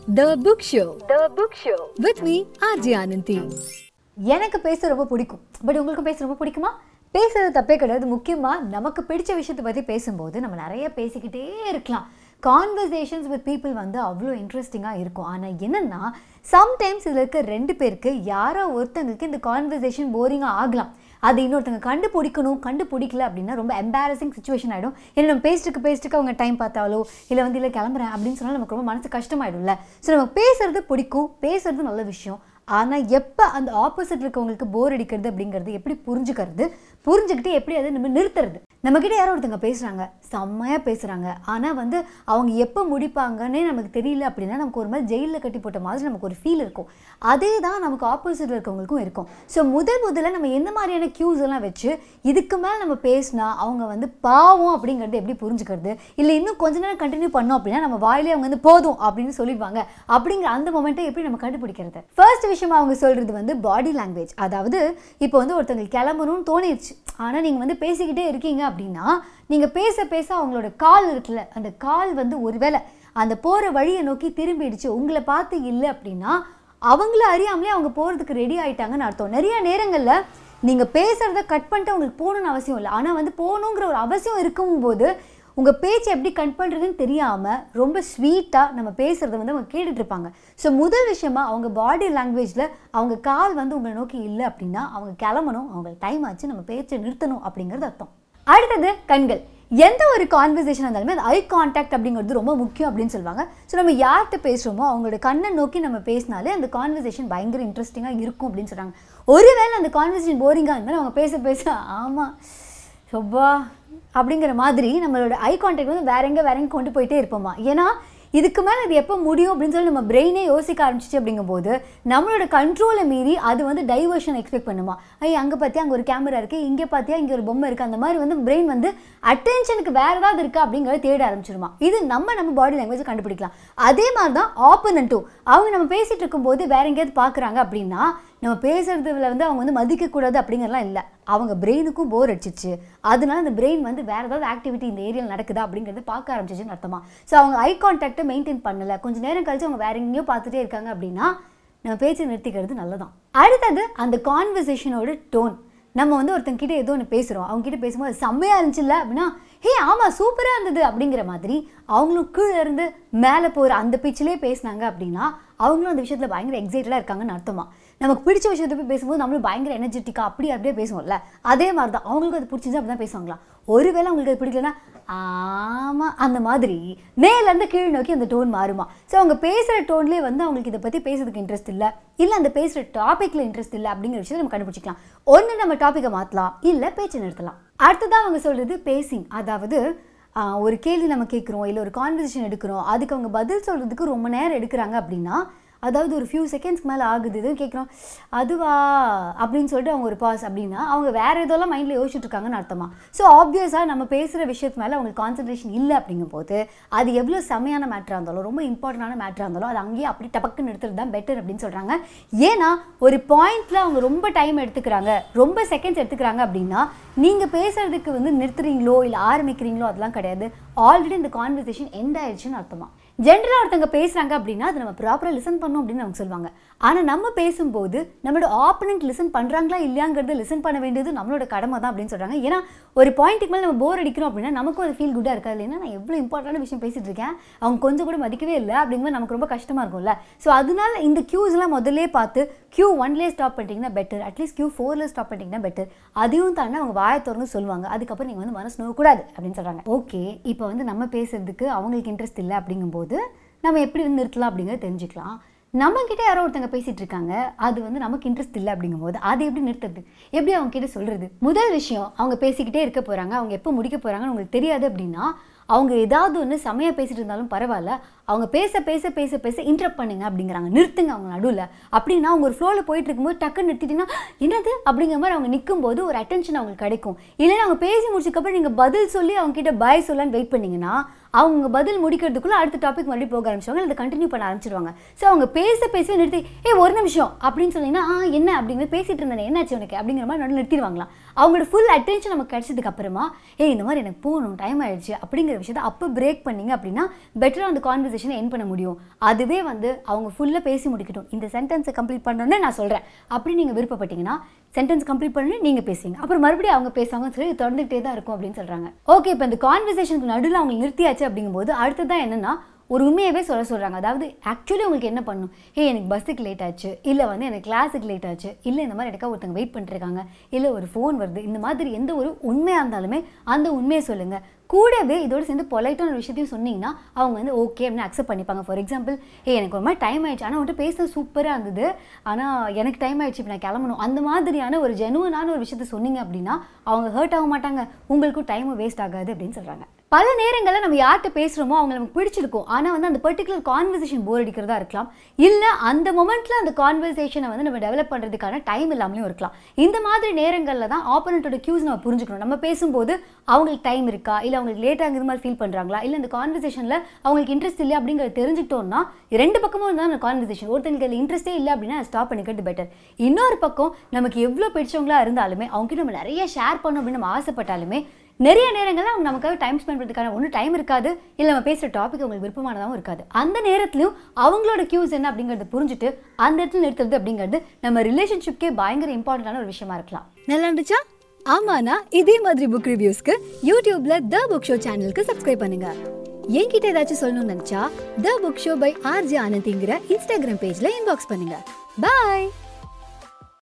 The Book Show. The Book Show. With me, RJ Ananthi. எனக்கு பேச ரொம்ப பிடிக்கும் பட் உங்களுக்கு பேச ரொம்ப பிடிக்குமா பேசுறது தப்பே கிடையாது முக்கியமாக நமக்கு பிடிச்ச விஷயத்தை பற்றி பேசும்போது நம்ம நிறைய பேசிக்கிட்டே இருக்கலாம் கான்வர்சேஷன்ஸ் வித் பீப்புள் வந்து அவ்வளோ இன்ட்ரெஸ்டிங்காக இருக்கும் ஆனால் என்னென்னா சம்டைம்ஸ் இதில் இருக்க ரெண்டு பேருக்கு யாரோ ஒருத்தங்களுக்கு இந்த கான்வர்சேஷன் போரிங்காக ஆகலாம் அது இன்னொருத்தங்க கண்டுபிடிக்கணும் கண்டுபிடிக்கல அப்படின்னா ரொம்ப எம்பாரசிங் சுச்சுவேஷன் ஆகிடும் ஏன்னா நம்ம பேஸ்ட்டுக்கு பேஸ்ட்டுக்கு அவங்க டைம் பார்த்தாலோ இல்லை வந்து இல்லை கிளம்புறேன் அப்படின்னு சொன்னால் நமக்கு ரொம்ப மனசு கஷ்டமாயிடும்ல ஸோ நமக்கு பேசுறது பிடிக்கும் பேசுறது நல்ல விஷயம் ஆனால் எப்போ அந்த ஆப்போசிட் இருக்கவங்களுக்கு போர் அடிக்கிறது அப்படிங்கிறது எப்படி புரிஞ்சுக்கிறது புரிஞ்சுக்கிட்டு எப்படி அதை நம்ம நிறுத்துறது நம்மக்கிட்ட யாரோ ஒருத்தங்க பேசுகிறாங்க செம்மையாக பேசுகிறாங்க ஆனால் வந்து அவங்க எப்போ முடிப்பாங்கன்னே நமக்கு தெரியல அப்படின்னா நமக்கு ஒரு மாதிரி ஜெயிலில் கட்டி போட்ட மாதிரி நமக்கு ஒரு ஃபீல் இருக்கும் அதே தான் நமக்கு ஆப்போசிட்டில் இருக்கவங்களுக்கும் இருக்கும் ஸோ முதல் முதல்ல நம்ம எந்த மாதிரியான க்யூஸ் எல்லாம் வச்சு இதுக்கு மேலே நம்ம பேசினா அவங்க வந்து பாவம் அப்படிங்கிறது எப்படி புரிஞ்சுக்கிறது இல்லை இன்னும் கொஞ்ச நேரம் கண்டினியூ பண்ணோம் அப்படின்னா நம்ம வாயிலே அவங்க வந்து போதும் அப்படின்னு சொல்லிடுவாங்க அப்படிங்கிற அந்த மொமெண்ட்டை எப்படி நம்ம கண்டுபிடிக்கிறது ஃபர்ஸ்ட் விஷயமா அவங்க சொல்கிறது வந்து பாடி லாங்குவேஜ் அதாவது இப்போ வந்து ஒருத்தங்களுக்கு கிளம்பணும்னு தோணிடுச்சு ஆனால் நீங்கள் வந்து பேசிக்கிட்டே இருக்கீங்க அப்படின்னா நீங்கள் பேச பேச அவங்களோட கால் இருக்குல்ல அந்த கால் வந்து ஒருவேளை அந்த போகிற வழியை நோக்கி திரும்பிடுச்சு உங்களை பார்த்து இல்லை அப்படின்னா அவங்கள அறியாமலே அவங்க போகிறதுக்கு ரெடி ஆயிட்டாங்கன்னு அர்த்தம் நிறைய நேரங்களில் நீங்கள் பேசுகிறத கட் பண்ணிட்டு அவங்களுக்கு போகணும்னு அவசியம் இல்லை ஆனால் வந்து போகணுங்கிற ஒரு அவசியம் இருக்கும்போது உங்கள் பேச்சு எப்படி கட் பண்ணுறதுன்னு தெரியாமல் ரொம்ப ஸ்வீட்டாக நம்ம பேசுகிறத வந்து அவங்க கேட்டுட்டு இருப்பாங்க ஸோ முதல் விஷயமா அவங்க பாடி லாங்குவேஜில் அவங்க கால் வந்து உங்களை நோக்கி இல்லை அப்படின்னா அவங்க கிளம்பணும் அவங்க டைம் ஆச்சு நம்ம பேச்சை நிறுத்தணும் அப்படிங்கிறது அர்த்தம் அடுத்தது கண்கள் எந்த ஒரு கான்வர்சேஷன் இருந்தாலுமே அது ஐ கான்டாக்ட் அப்படிங்கிறது ரொம்ப முக்கியம் அப்படின்னு சொல்லுவாங்க ஸோ நம்ம யார்கிட்ட பேசுகிறோமோ அவங்களோட கண்ணை நோக்கி நம்ம பேசினாலே அந்த கான்வர்சேஷன் பயங்கர இன்ட்ரெஸ்டிங்காக இருக்கும் அப்படின்னு சொல்கிறாங்க ஒருவேளை அந்த கான்வர்சேஷன் போரிங்காக இருந்தாலும் அவங்க பேச பேச ஆமாம் சொப்பா அப்படிங்கிற மாதிரி நம்மளோட ஐ கான்டாக்ட் வந்து வேற எங்கே வேற எங்கே கொண்டு போயிட்டே இருப்போமா ஏன்னா இதுக்கு மேலே இது எப்போ முடியும் அப்படின்னு சொல்லி நம்ம பிரெயினே யோசிக்க ஆரம்பிச்சிச்சு அப்படிங்கும்போது நம்மளோட கண்ட்ரோலை மீறி அது வந்து டைவர்ஷன் எக்ஸ்பெக்ட் பண்ணுமா ஐய் அங்கே பார்த்தியா அங்கே ஒரு கேமரா இருக்குது இங்கே பார்த்தியா இங்கே ஒரு பொம்மை இருக்குது அந்த மாதிரி வந்து பிரெயின் வந்து அட்டென்ஷனுக்கு வேறு ஏதாவது இருக்கா அப்படிங்கிறத தேட ஆரம்பிச்சிருமா இது நம்ம நம்ம பாடி லாங்குவேஜை கண்டுபிடிக்கலாம் அதே மாதிரி தான் ஆப்போனண்ட்டும் அவங்க நம்ம பேசிகிட்டு இருக்கும்போது வேற எங்கேயாவது பார்க்குறாங்க அப்படின்னா நம்ம பேசுறதுல வந்து அவங்க வந்து மதிக்கக்கூடாது அப்படிங்கிறலாம் இல்லை அவங்க பிரெயினுக்கும் போர் அடிச்சிச்சு அதனால அந்த பிரெயின் வந்து வேறு ஏதாவது ஆக்டிவிட்டி இந்த ஏரியாவில் நடக்குதா அப்படிங்கிறத பார்க்க ஆரம்பிச்சிச்சுன்னு அர்த்தமா ஸோ அவங்க ஐ கான்டாக்டை மெயின்டைன் பண்ணலை கொஞ்சம் நேரம் கழிச்சு அவங்க வேற எங்கேயோ பார்த்துட்டே இருக்காங்க அப்படின்னா நம்ம பேச்சை நிறுத்திக்கிறது நல்லதான் அடுத்தது அந்த கான்வர்சேஷனோட டோன் நம்ம வந்து ஒருத்தங்க கிட்ட ஏதோ ஒன்று பேசுகிறோம் அவங்க கிட்ட பேசும்போது செம்மையாக இருந்துச்சுல்ல அப்படின்னா ஹே ஆமாம் சூப்பராக இருந்தது அப்படிங்கிற மாதிரி அவங்களும் கீழே இருந்து மேலே போகிற அந்த பிச்சிலே பேசினாங்க அப்படின்னா அவங்களும் அந்த விஷயத்தில் பயங்கர எக்ஸைட்டடாக இருக்காங்கன்னு அர்த்தமா நமக்கு பிடிச்ச விஷயத்தை போய் பேசும்போது நம்மளும் பயங்கர எனர்ஜெட்டிக்காக அப்படி அப்படியே பேசுவோம்ல அதே மாதிரி தான் அவங்களுக்கு அது பிடிச்சிச்சு அப்படி தான் பேசுவாங்களா ஒருவேளை அவங்களுக்கு அது பிடிக்கலன்னா ஆமாம் அந்த மாதிரி மேலேருந்து கீழ் நோக்கி அந்த டோன் மாறுமா ஸோ அவங்க பேசுகிற டோன்லேயே வந்து அவங்களுக்கு இதை பற்றி பேசுறதுக்கு இன்ட்ரெஸ்ட் இல்லை இல்லை அந்த பேசுகிற டாப்பிக்கில் இன்ட்ரெஸ்ட் இல்லை அப்படிங்கிற விஷயத்தை நம்ம கண்டுபிடிச்சிக்கலாம் ஒன்று நம்ம டாப்பிக்கை மாற்றலாம் இல்லை பேச்சை நிறுத்தலாம் அடுத்ததான் அவங்க சொல்கிறது பேசிங் அதாவது ஆஹ், ஒரு கேள்வி நம்ம கேட்குறோம் இல்லை ஒரு கான்வர்சேஷன் எடுக்கிறோம் அதுக்கு அவங்க பதில் சொல்கிறதுக்கு ரொம்ப நேரம் எடுக்கிறாங்க அப்படின்னா அதாவது ஒரு ஃபியூ செகண்ட்ஸ்க்கு மேலே ஆகுது எதுவும் கேட்குறோம் அதுவா அப்படின்னு சொல்லிட்டு அவங்க ஒரு பாஸ் அப்படின்னா அவங்க வேறு ஏதோலாம் மைண்டில் யோசிச்சுட்டு இருக்காங்கன்னு அர்த்தமா ஸோ ஆப்வியஸாக நம்ம பேசுகிற விஷயத்து மேலே அவங்களுக்கு கான்சன்ட்ரேஷன் இல்லை அப்படிங்கும்போது அது எவ்வளோ செமையான மேட்டராக இருந்தாலும் ரொம்ப இம்பார்ட்டண்டான மேட்டராக இருந்தாலும் அது அங்கேயே அப்படி டபக்குன்னு எடுத்துறது தான் பெட்டர் அப்படின்னு சொல்கிறாங்க ஏன்னா ஒரு பாயிண்டில் அவங்க ரொம்ப டைம் எடுத்துக்கிறாங்க ரொம்ப செகண்ட்ஸ் எடுத்துக்கிறாங்க அப்படின்னா நீங்கள் பேசுறதுக்கு வந்து நிறுத்துறீங்களோ இல்லை ஆரம்பிக்கிறீங்களோ அதெல்லாம் கிடையாது ஆல்ரெடி இந்த கான்வர்சேஷன் எண்ட் ஆயிடுச்சுன்னு அர்த்தமா ஜென்ரலாக ஒருத்தவங்க பேசுகிறாங்க அப்படின்னா அதை நம்ம ப்ராப்பராக லிசன் பண்ணணும் அப்படின்னு அவங்க சொல்லுவாங்க ஆனால் நம்ம பேசும்போது நம்மளோட ஆப்பனண்ட் லிசன் பண்ணுறாங்களா இல்லையாங்கிறத லிசன் பண்ண வேண்டியது நம்மளோட கடமை தான் அப்படின்னு சொல்கிறாங்க ஏன்னா ஒரு பாயிண்ட்டுக்கு மேலே நம்ம போர் அடிக்கிறோம் அப்படின்னா நமக்கும் அது ஃபீல் குட்டாக இருக்காது இல்லைன்னா நான் எவ்வளோ இம்பார்ட்டன்டான விஷயம் பேசிட்டு இருக்கேன் அவங்க கொஞ்சம் கூட மதிக்கவே இல்லை அப்படிங்கும்போது நமக்கு ரொம்ப கஷ்டமாக இருக்கும்ல ஸோ அதனால இந்த க்யூஸ்லாம் முதல்லே பார்த்து க்யூ ஒன்லேயே ஸ்டாப் பண்ணிட்டீங்கன்னா பெட்டர் அட்லீஸ்ட் க்யூ ஃபோரில் ஸ்டாப் பண்ணிட்டீங்கன்னா பெட்டர் அதையும் தாண்டி அவங்க வாயை திறந்து சொல்லுவாங்க அதுக்கப்புறம் நீங்கள் வந்து மனசு நோக்கக்கூடாது அப்படின்னு சொல்கிறாங்க ஓகே இப்போ வந்து நம்ம பேசுறதுக்கு அவங்களுக்கு இன்ட்ரெஸ்ட் இல்லை அப்படிங்கும்போது நம்ம எப்படி வந்து நிறுத்தலாம் அப்படிங்கிறத தெரிஞ்சுக்கலாம் நம்ம கிட்ட யாரோ ஒருத்தங்க பேசிட்டு இருக்காங்க அது வந்து நமக்கு இன்ட்ரெஸ்ட் இல்லை அப்படிங்கும்போது அதை எப்படி நிறுத்துறது எப்படி அவங்க கிட்ட சொல்றது முதல் விஷயம் அவங்க பேசிக்கிட்டே இருக்க போறாங்க அவங்க எப்போ முடிக்க போறாங்கன்னு உங்களுக்கு தெரியாது அப்படின்னா அவங்க ஏதாவது ஒன்று செமையாக பேசிட்டு இருந்தாலும் பரவாயில்ல அவங்க பேச பேச பேச பேச இன்டரப்ட் பண்ணுங்க அப்படிங்கிறாங்க நிறுத்துங்க அவங்க நடுவில் அப்படின்னா அவங்க ஒரு ஃப்ளோவில் போயிட்டு இருக்கும்போது டக்குன்னு நிறுத்திட்டீங்கன்னா என்னது அப்படிங்கிற மாதிரி அவங்க நிற்கும்போது ஒரு அட்டென்ஷன் அவங்களுக்கு கிடைக்கும் இல்லைன்னா அவங்க பேசி முடிச்சதுக்கப்புறம் நீங்கள் பதில் சொல்லி அவங்க கிட்ட பாய் சொல்லலான்னு வெயிட் பண்ணீங்கன்னா அவங்க பதில் முடிக்கிறதுக்குள்ள அடுத்த டாபிக் மறுபடியும் போக ஆரம்பிச்சிருவாங்க அதை கண்டினியூ பண்ண ஆரம்பிச்சிருவாங்க ஸோ அவங்க பேச பேச நிறுத்தி ஏ ஒரு நிமிஷம் அப்படின்னு சொன்னீங்கன்னா ஆ என்ன அப்படிங்கிறது பேசிட்டு இருந்தேன் என்னாச்சு உனக்கு அப்படிங்கிற மாதிரி நடுவில் நிறுத்திடுவாங்களாம் அவங்களோட ஃபுல் அட்டென்ஷன் நமக்கு கிடைச்சதுக்கு அப்புறமா ஏய் இந்த மாதிரி எனக்கு போகணும் டைம் ஆயிடுச்சு அப்படிங்கிற விஷயத்தை அப்போ பிரேக் பண்ணீங்க அப்படின்னா பெட்டராக அந்த கான்வர்சேஷன் கான்வர்சேஷனை என் பண்ண முடியும் அதுவே வந்து அவங்க ஃபுல்லாக பேசி முடிக்கட்டும் இந்த சென்டென்ஸை கம்ப்ளீட் பண்ணணும்னு நான் சொல்கிறேன் அப்படி நீங்கள் விருப்பப்பட்டீங்கன்னா சென்டென்ஸ் கம்ப்ளீட் பண்ணி நீங்கள் பேசுவீங்க அப்புறம் மறுபடியும் அவங்க பேசுவாங்க சரி தொடர்ந்துகிட்டே தான் இருக்கும் அப்படின்னு சொல்கிறாங்க ஓகே இப்போ இந்த கான்வர்சேஷனுக்கு நடுவில் அவங்க நிறுத்தியாச்சு அப்படிங்கும்போது அடுத்ததான் என்னன்னா ஒரு உண்மையவே சொல்ல சொல்கிறாங்க அதாவது ஆக்சுவலி உங்களுக்கு என்ன பண்ணணும் ஏ எனக்கு பஸ்ஸுக்கு லேட் ஆச்சு இல்லை வந்து எனக்கு கிளாஸுக்கு லேட் ஆச்சு இல்லை இந்த மாதிரி எனக்கா ஒருத்தங்க வெயிட் பண்ணிருக்காங்க இல்லை ஒரு ஃபோன் வருது இந்த மாதிரி எந்த ஒரு உண்மையாக இருந்தாலுமே அந்த உண்மையை சொல்லுங்கள் கூடவே இதோட சேர்ந்து பொலைட்டான ஒரு விஷயத்தையும் சொன்னீங்கன்னா அவங்க வந்து ஓகே அப்படின்னு அக்செப்ட் பண்ணிப்பாங்க ஃபார் எக்ஸாம்பிள் ஏ எனக்கு ஒரு மாதிரி டைம் ஆயிடுச்சு ஆனால் வந்துட்டு பேசுறது சூப்பராக இருந்தது ஆனால் எனக்கு டைம் ஆயிடுச்சு இப்போ நான் கிளம்பணும் அந்த மாதிரியான ஒரு ஜெனுவனான ஒரு விஷயத்த சொன்னீங்க அப்படின்னா அவங்க ஹர்ட் ஆக மாட்டாங்க உங்களுக்கும் டைமும் வேஸ்ட் ஆகாது அப்படின்னு சொல்கிறாங்க பல நேரங்களில் நம்ம யார்கிட்ட பேசுகிறோமோ அவங்க நமக்கு பிடிச்சிருக்கும் ஆனால் வந்து அந்த பர்டிகுலர் கான்வர்சேஷன் போர் அடிக்கிறதா இருக்கலாம் இல்லை அந்த மொமெண்ட்டில் அந்த கான்வர்சேஷனை வந்து நம்ம டெவலப் பண்ணுறதுக்கான டைம் இல்லாமலும் இருக்கலாம் இந்த மாதிரி நேரங்களில் தான் ஆப்போனண்ட்டோட க்யூஸ் நம்ம புரிஞ்சுக்கணும் நம்ம பேசும்போது அவங்களுக்கு டைம் இருக்கா இல்லை அவங்களுக்கு லேட் ஆகுது மாதிரி ஃபீல் பண்ணுறாங்களா இல்லை இந்த கான்வர்சேஷனில் அவங்களுக்கு இன்ட்ரெஸ்ட் இல்லை அப்படிங்கிறத தெரிஞ்சுக்கிட்டோம்னா ரெண்டு பக்கமும் இருந்தால் அந்த கான்வர்சேஷன் ஒருத்தங்களுக்கு அதில் இன்ட்ரெஸ்ட்டே இல்லை அப்படின்னா ஸ்டாப் பண்ணிக்கிறது பெட்டர் இன்னொரு பக்கம் நமக்கு எவ்வளோ பிடிச்சவங்களா இருந்தாலுமே அவங்ககிட்ட நம்ம நிறைய ஷேர் பண்ணணும் அப்படின்னு நம்ம ஆசைப்பட்டாலுமே நிறைய நேரங்களில் அவங்க நமக்காக டைம் ஸ்பெண்ட் பண்ணுறதுக்கான ஒன்றும் டைம் இருக்காது இல்லை நம்ம பேசுகிற டாபிக் அவங்களுக்கு விருப்பமானதாகவும் இருக்காது அந்த நேரத்துலையும் அவங்களோட கியூஸ் என்ன அப்படிங்கிறத புரிஞ்சுட்டு அந்த இடத்துல நிறுத்துறது அப்படிங்கிறது நம்ம ரிலேஷன்ஷிப்கே பயங்கர இம்பார்ட்டண்டான ஒரு விஷயமா இருக்கலாம் நல்லா இருந்துச்சா ஆமாண்ணா இதே மாதிரி புக் ரிவ்யூஸ்க்கு யூடியூப்ல த புக் ஷோ சேனலுக்கு சப்ஸ்கிரைப் பண்ணுங்க என்கிட்ட ஏதாச்சும் சொல்லணும்னு நினைச்சா the book show by RJ ஆனந்திங்கிற இன்ஸ்டாகிராம் பேஜ்ல இன்பாக்ஸ் பண்ணுங்க பாய்